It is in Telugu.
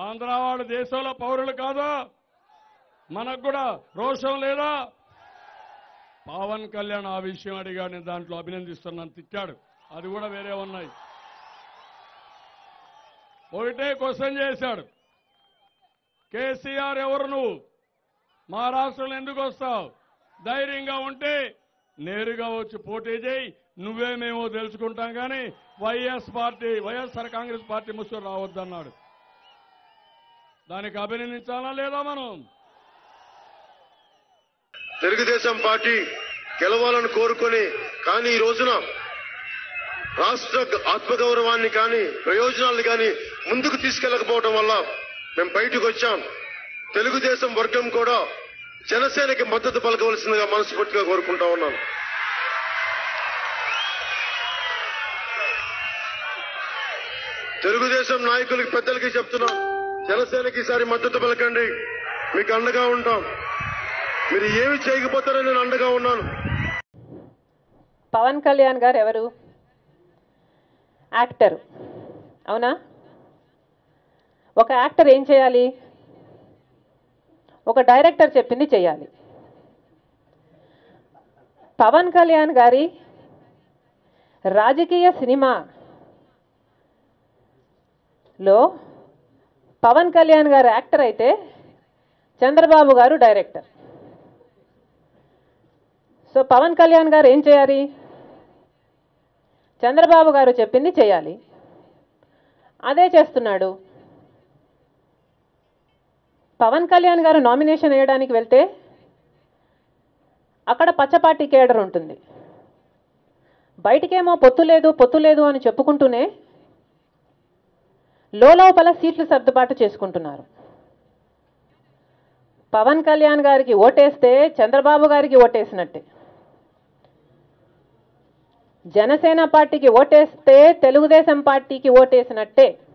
ఆంధ్ర వాళ్ళు దేశంలో పౌరులు కాదా మనకు కూడా రోషం లేదా పవన్ కళ్యాణ్ ఆ విషయం అడిగాడు నేను దాంట్లో అభినందిస్తున్నాను తిట్టాడు అది కూడా వేరే ఉన్నాయి ఒకటే క్వశ్చన్ చేశాడు కేసీఆర్ ఎవరు నువ్వు మా రాష్ట్రంలో ఎందుకు వస్తావు ధైర్యంగా ఉంటే నేరుగా వచ్చి పోటీ చేయి నువ్వేమేమో తెలుసుకుంటాం కానీ YS party YSR Congress party ముసుగు రావద్దన్నాడు దానికి అభినందించాలా లేదా మనం తెలుగుదేశం పార్టీ గెలవాలని కోరుకొని కానీ ఈ రోజున రాష్ట్ర ఆత్మగౌరవాన్ని కానీ ప్రయోజనాలను కానీ ముందుకు తీసుకెళ్లకపోవడం వల్ల మేము బయటకు వచ్చాం తెలుగుదేశం వర్గం కూడా జనసేనకి మద్దతు పలకవలసిందిగా మనస్ఫూర్తిగా కోరుకుంటా ఉన్నాను తెలుగుదేశం నాయకులకి పెద్దలకి చెప్తున్నాం జనసేనకి ఈసారి మద్దతు పలకండి మీకు అండగా ఉంటాం మీరు ఏమి చేయకపోతారో నేను అండగా ఉన్నాను పవన్ కళ్యాణ్ గారు ఎవరు యాక్టర్ అవునా ఒక యాక్టర్ ఏం చేయాలి ఒక డైరెక్టర్ చెప్పింది చేయాలి పవన్ కళ్యాణ్ గారి రాజకీయ సినిమాలో పవన్ కళ్యాణ్ గారు యాక్టర్ అయితే చంద్రబాబు గారు డైరెక్టర్ సో పవన్ కళ్యాణ్ గారు ఏం చేయాలి చంద్రబాబు గారు చెప్పింది చేయాలి అదే చేస్తున్నాడు పవన్ కళ్యాణ్ గారు నామినేషన్ వేయడానికి వెళ్తే అక్కడ పచ్చపాటి కేడర్ ఉంటుంది బయటికేమో పొత్తు లేదు పొత్తు లేదు అని చెప్పుకుంటూనే లోపల సీట్లు సర్దుబాటు చేసుకుంటున్నారు పవన్ కళ్యాణ్ గారికి ఓటేస్తే చంద్రబాబు గారికి ఓటేసినట్టే జనసేన పార్టీకి ఓటేస్తే తెలుగుదేశం పార్టీకి ఓటేసినట్టే